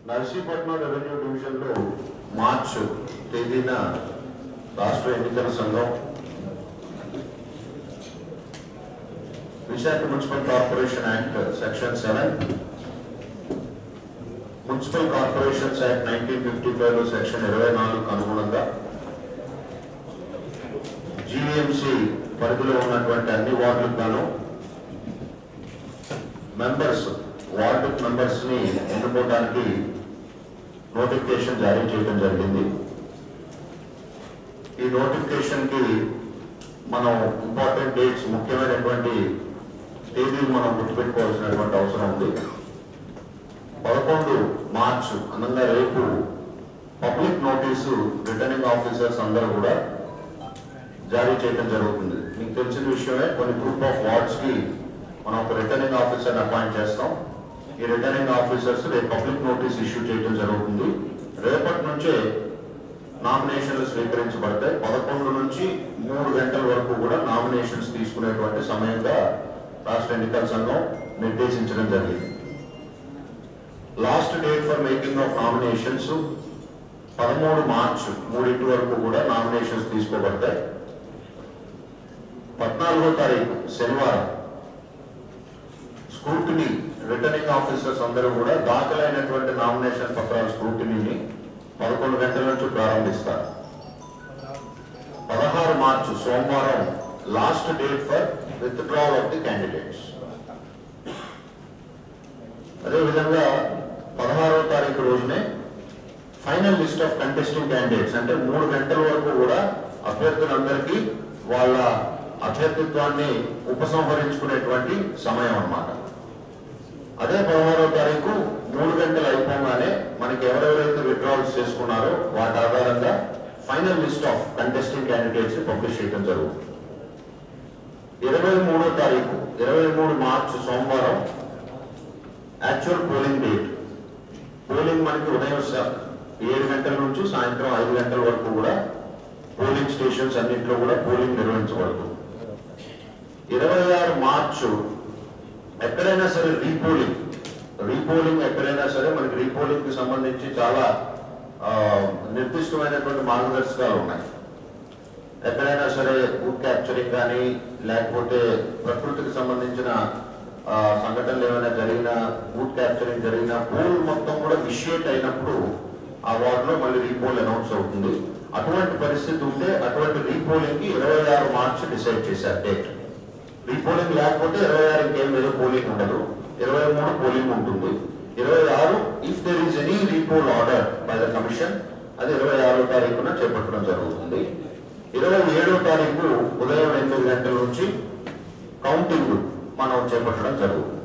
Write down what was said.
Narsipatnam revenue division లో March తేదీన రాష్ట్ర ఎన్నికల సంఘం Visakha municipal corporation act section seven municipal corporations act nineteen fifty five లో సెక్షన్ ఇరవై నాలుగు అనుగుణంగా జీవీఎంసీ పరిధిలో ఉన్నటువంటి అన్ని వార్డులకు గాను మెంబర్స్ వార్డు మెంబర్స్ ని ఎన్నుకోవడానికి నోటిఫికేషన్ జారీ చేయడం జరిగింది ఈ నోటిఫికేషన్ కి మనం ఇంపార్టెంట్ డేట్స్ ముఖ్యమైనటువంటి తేదీలు మనం గుర్తుపెట్టుకోవాల్సినటువంటి అవసరం ఉంది పదకొండు మార్చ్ అనగా రేపు పబ్లిక్ నోటీసు రిటర్నింగ్ ఆఫీసర్స్ అందరూ కూడా జారీ చేయడం జరుగుతుంది మీకు తెలిసిన విషయమే కొన్ని గ్రూప్ ఆఫ్ వార్డ్స్ కి మనం ఒక రిటర్నింగ్ ఆఫీసర్ అపాయింట్ చేస్తాం ఈ రిటర్నింగ్ ఆఫీసర్స్ రేపు పబ్లిక్ నోటీస్ ఇష్యూ చేయడం జరుగుతుంది రేపటి నుంచే నామినేషన్లు స్వీకరించబడతాయి పదకొండు నుంచి మూడు గంటల వరకు కూడా నామినేషన్స్ తీసుకునేటువంటి సమయంగా రాష్ట్ర ఎన్నికల సంఘం నిర్దేశించడం జరిగింది last date for making of nominations పదమూడు మార్చ్ మూడింటి వరకు కూడా నామినేషన్స్ తీసుకోబడతాయి పద్నాలుగో తారీఖు శనివారం స్క్రూటినీ రిటర్నింగ్ ఆఫీసర్స్ అందరూ కూడా దాఖలైనటువంటి నామినేషన్ పత్రాల స్క్రూటినీని పదకొండు గంటల నుంచి ప్రారంభిస్తారు పదహారు మార్చు సోమవారం last date for withdrawal of the candidates అదేవిధంగా పదహారవ తారీఖు రోజునే final list of contesting candidates అంటే మూడు గంటల వరకు కూడా అభ్యర్థులందరికీ వాళ్ళ అభ్యర్థిత్వాన్ని ఉపసంహరించుకునేటువంటి సమయం అన్నమాట అదే పదహారవ తారీఖు మూడు గంటలు అయిపోగానే మనకి ఎవరెవరైతే విత్డ్రాల్స్ చేసుకున్నారో వాటి ఆధారంగా final list of contesting candidates publish చేయడం జరుగుతుంది ఇరవై మూడో తారీఖు ఇరవై మూడు మార్చ్ సోమవారం యాక్చువల్ పోలింగ్ డేట్ పోలింగ్ మనకి ఉదయం స- ఏడు గంటల నుంచి సాయంత్రం ఐదు గంటల వరకు కూడా పోలింగ్ స్టేషన్స్ అన్నింటిలో కూడా పోలింగ్ నిర్వహించబడుతుంది ఇరవై ఆరు మార్చు ఎక్కడైనా సరే రీపోలింగ్ రీపోలింగ్ ఎక్కడైనా సరే మనకి రీపోలింగ్ కి సంబంధించి చాలా ఆ, నిర్దిష్టమైనటువంటి మార్గదర్శకాలు ఉన్నాయి ఎక్కడైనా సరే బూత్ క్యాప్చరింగ్ కానీ లేకపోతే ప్రకృతికి సంబంధించిన ఆ, సంఘటనలు ఏమైనా జరిగినా బూత్ క్యాప్చరింగ్ జరిగినా పోల్ మొత్తం కూడా విషియేట్ అయినప్పుడు ఆ వార్డులో మళ్ళీ రీపోల్ అనౌన్స్ అవుతుంది అటువంటి పరిస్థితి ఉంటే అటువంటి రీపోలింగ్ కి ఇరవై ఆరు మార్చ్ డిసైడ్ చేశారు డేట్ రీపోలింగ్ లేకపోతే ఇరవై ఆరు ఇంకేం లేదు పోలింగ్ ఉండదు ఇరవై మూడు పోలింగ్ ఉంటుంది ఇరవై ఆరు if there is any repoll order by the commission అది ఇరవై ఆరో తారీఖున చేపట్టడం జరుగుతుంది ఇరవై ఏడో తారీఖు ఉదయం ఎనిమిది గంటల నుంచి కౌంటింగ్ మనం చేపట్టడం జరుగుతుంది